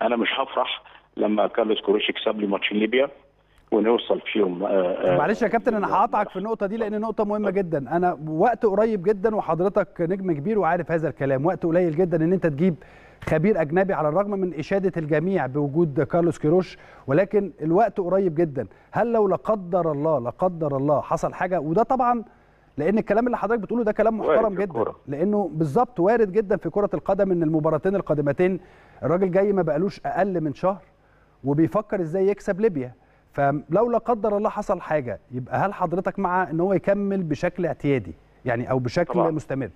انا مش هفرح لما كارلوس كروش يكسب لي ماتش ليبيا ونوصل فيهم آه، آه، معلش يا كابتن انا هقطعك في النقطه دي لان نقطه مهمه جدا انا وقت قريب جدا وحضرتك نجم كبير وعارف هذا الكلام وقت قليل جدا ان انت تجيب خبير اجنبي على الرغم من اشاده الجميع بوجود كارلوس كيروش ولكن الوقت قريب جدا هل لو لا قدر الله لا قدر الله حصل حاجه وده طبعا لان الكلام اللي حضرتك بتقوله ده كلام وارد محترم في جدا الكورة. لانه بالظبط وارد جدا في كره القدم ان المباراتين القادمتين الراجل جاي ما بقالوش اقل من شهر وبيفكر ازاي يكسب ليبيا فلو لا قدر الله حصل حاجه يبقى هل حضرتك مع ان هو يكمل بشكل اعتيادي يعني او بشكل طبعاً. مستمر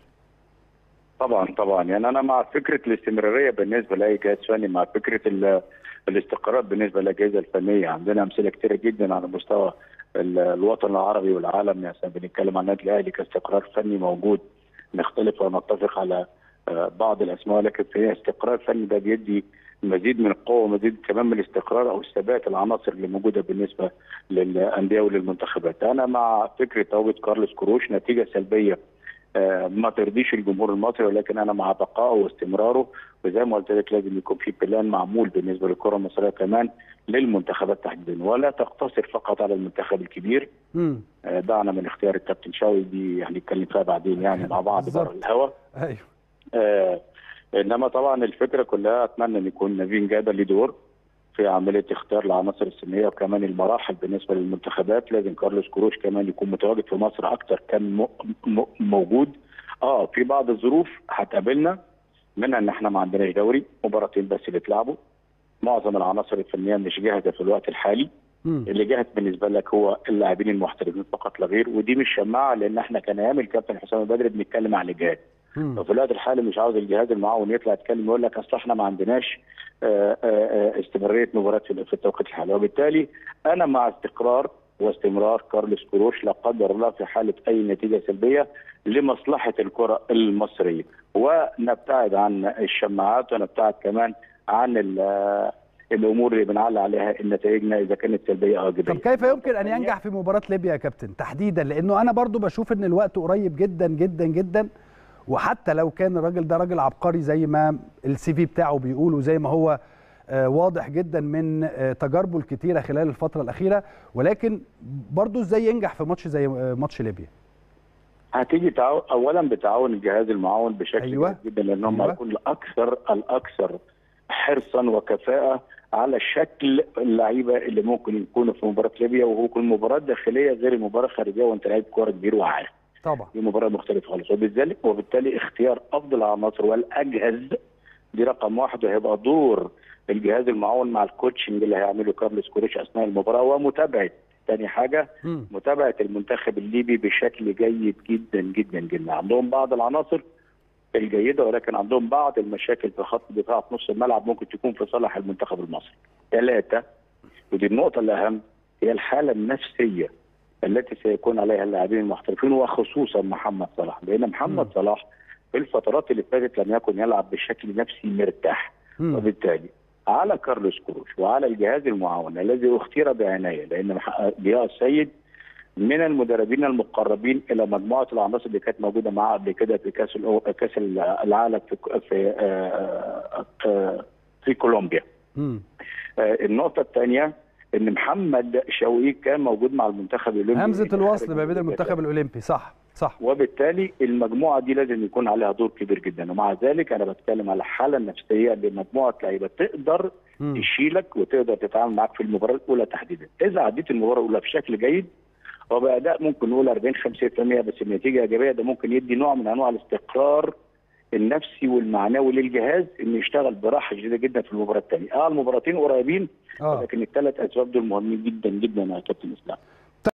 طبعا طبعا يعني انا مع فكره الاستمراريه بالنسبه لاي جهاز فني مع فكره ال- الاستقرار بالنسبه للاجهزه الفنيه عندنا امثله كثيره جدا على مستوى ال- الوطن العربي والعالم يعني مثلا بنتكلم عن النادي الاهلي كاستقرار فني موجود نختلف ونتفق على آه، بعض الاسماء لكن في استقرار فني ده بيدي مزيد من القوه ومزيد كمان من الاستقرار او الثبات العناصر اللي موجوده بالنسبه للانديه وللمنتخبات انا مع فكره تواجد كارلوس كروش نتيجه سلبيه آه، ما ترضيش الجمهور المصري ولكن انا مع بقائه واستمراره وزي ما قلت لك لازم يكون في بلان معمول بالنسبه للكره المصريه كمان للمنتخبات تحديدا ولا تقتصر فقط على المنتخب الكبير امم آه، دعنا من اختيار الكابتن شاوي دي هنتكلم فيها بعدين يعني مع بعض بالظبط. بره الهواء ايوه آه انما طبعا الفكره كلها اتمنى ان يكون نافين جابر ليه دور في عمليه اختيار العناصر السنيه وكمان المراحل بالنسبه للمنتخبات لازم كارلوس كروش كمان يكون متواجد في مصر اكتر كان م- م- موجود اه في بعض الظروف هتقابلنا منها ان احنا ما عندناش دوري مباراتين بس اللي اتلعبوا معظم العناصر الفنيه مش جاهزه في الوقت الحالي امم اللي جاهز بالنسبه لك هو اللاعبين المحترفين فقط لا غير ودي مش شماعه لان احنا كان ايام الكابتن حسام البدري بنتكلم عن الاجهاد ففي الوقت الحالي مش عاوز الجهاز المعاون يطلع يتكلم يقول لك اصل احنا ما عندناش آه، آه، آه، استمراريه مباريات في في التوقيت الحالي وبالتالي انا مع استقرار واستمرار كارلوس كروش لا قدر الله في حاله اي نتيجه سلبيه لمصلحه الكره المصريه ونبتعد عن الشماعات ونبتعد كمان عن ال- الامور اللي بنعلق عليها نتائجنا اذا كانت سلبيه او ايجابيه طب كيف يمكن ان ينجح في مباراه ليبيا يا كابتن تحديدا لانه انا برضو بشوف ان الوقت قريب جدا جدا جدا وحتى لو كان الراجل ده راجل عبقري زي ما السي في بتاعه بيقول وزي ما هو آه، واضح جدا من آه، تجاربه الكتيره خلال الفتره الاخيره ولكن برضو ازاي ينجح في ماتش زي آه، ماتش ليبيا هتيجي تعاون اولا بتعاون الجهاز المعاون بشكل أيوة. أيوة. جدا لانهم أيوة. هيكون الاكثر الاكثر حرصا وكفاءه على شكل اللعيبه اللي ممكن يكونوا في مباراه ليبيا وهو يكون مباراه داخليه غير المباراه الخارجيه وانت لعيب كوره كبير وعارف طبعا دي مباراه مختلفه خالص وبالتالي وبالتالي اختيار افضل العناصر والاجهز دي رقم واحد وهيبقى دور الجهاز المعاون مع الكوتشنج اللي هيعمله كارلوس كوريش اثناء المباراه ومتابعه تاني حاجه مم. متابعه المنتخب الليبي بشكل جيد جدا جدا جدا عندهم بعض العناصر الجيده ولكن عندهم بعض المشاكل في خط الدفاع في نص الملعب ممكن تكون في صالح المنتخب المصري. ثلاثه ودي النقطه الاهم هي الحاله النفسيه التي سيكون عليها اللاعبين المحترفين وخصوصا محمد صلاح لان محمد مم. صلاح في الفترات اللي فاتت لم يكن يلعب بشكل نفسي مرتاح مم. وبالتالي على كارلوس كروش وعلى الجهاز المعاون الذي اختير بعنايه لان مح- ضياء السيد من المدربين المقربين الى مجموعه العناصر اللي كانت موجوده معاه قبل كده في كاس الأو- كاس العالم في في آه، آه، في كولومبيا. مم. آه، النقطه الثانيه ان محمد شوقي كان موجود مع المنتخب الاولمبي همزه اللي الوصل خارج ما بين المنتخب الاولمبي صح صح وبالتالي المجموعه دي لازم يكون عليها دور كبير جدا ومع ذلك انا بتكلم على الحاله النفسيه لمجموعه لعيبه تقدر مم. تشيلك وتقدر تتعامل معاك في المباراه الاولى تحديدا اذا عديت المباراه الاولى بشكل جيد وباداء ممكن نقول 40 50% بس النتيجه ايجابيه ده ممكن يدي نوع من انواع الاستقرار النفسي والمعنوي للجهاز انه يشتغل براحه شديده جدا في المباراه الثانيه اه المباراتين قريبين اه لكن الثلاث اسباب دول مهمين جدا جدا يا كابتن اسلام